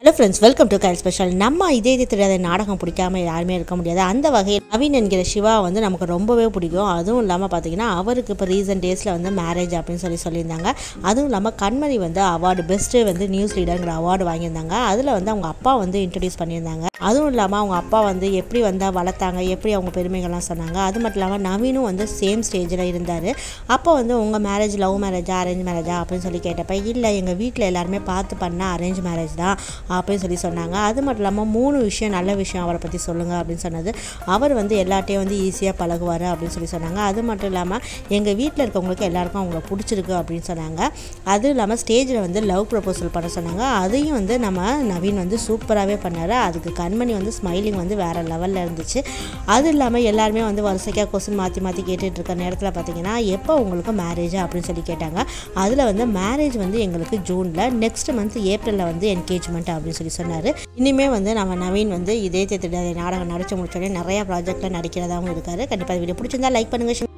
hello friends welcome to Kyle special நம்ம இதே இது தெரியாத நாடகம் பிடிக்காம யாருமே இருக்க முடியாது அந்த வகையில் நவீன் என்கிற சிவா வந்து நமக்கு ரொம்பவே பிடிக்கும் அதுவும் இல்லாமல் பார்த்தீங்கன்னா அவருக்கு இப்போ ரீசன்ட் டேஸில் வந்து மேரேஜ் அப்படின்னு சொல்லி சொல்லியிருந்தாங்க அதுவும் இல்லாமல் கண்மணி வந்து அவார்டு பெஸ்ட்டு வந்து நியூஸ் லீடருங்கிற அவார்டு வாங்கியிருந்தாங்க அதில் வந்து அவங்க அப்பா வந்து இன்ட்ரடியூஸ் பண்ணியிருந்தாங்க அதுவும் இல்லாமல் அவங்க அப்பா வந்து எப்படி வந்தால் வளர்த்தாங்க எப்படி அவங்க பெருமைகள்லாம் சொன்னாங்க அது மட்டும் இல்லாமல் நவீனும் வந்து சேம் ஸ்டேஜில் இருந்தார் அப்போ வந்து உங்கள் மேரேஜ் லவ் மேரேஜா அரேஞ்ச் மேரேஜா அப்படின்னு சொல்லி கேட்டப்ப இல்லை எங்கள் வீட்டில் எல்லாருமே பார்த்து பண்ண அரேஞ்ச் மேரேஜ் தான் அப்படின்னு சொல்லி சொன்னாங்க அது மட்டும் இல்லாமல் மூணு விஷயம் நல்ல விஷயம் அவரை பற்றி சொல்லுங்கள் அப்படின்னு சொன்னது அவர் வந்து எல்லாட்டையும் வந்து ஈஸியாக பழகுவார் அப்படின்னு சொல்லி சொன்னாங்க அது மட்டும் இல்லாமல் எங்கள் வீட்டில் இருக்கவங்களுக்கு எல்லாருக்கும் அவங்கள பிடிச்சிருக்கு அப்படின்னு சொன்னாங்க அதுவும் இல்லாமல் ஸ்டேஜில் வந்து லவ் ப்ரப்போசல் பண்ண சொன்னாங்க அதையும் வந்து நம்ம நவீன் வந்து சூப்பராகவே பண்ணார் அதுக்கு கண்மணி வந்து ஸ்மைலிங் வந்து வேறு லெவலில் இருந்துச்சு அது இல்லாமல் எல்லாருமே வந்து வரிசைக்காக கொஸ்டின் மாற்றி மாற்றி கேட்டுட்டு இருக்க நேரத்தில் பார்த்தீங்கன்னா எப்போ உங்களுக்கு மேரேஜ் அப்படின்னு சொல்லி கேட்டாங்க அதில் வந்து மேரேஜ் வந்து எங்களுக்கு ஜூனில் நெக்ஸ்ட் மந்த் ஏப்ரலில் வந்து என்கேஜ்மெண்ட் அப்படின்னு சொல்லி சொன்னார் இனிமே வந்து நம்ம நவீன் வந்து இதே தெரியாத நாடகம் நடிச்சு முடிச்சோடனே நிறைய ப்ராஜெக்டில் நடிக்கிறதாகவும் இருக்காரு கண்டிப்பாக வீடியோ பிடிச்சிருந்தா லைக் பண்ணுங்கள்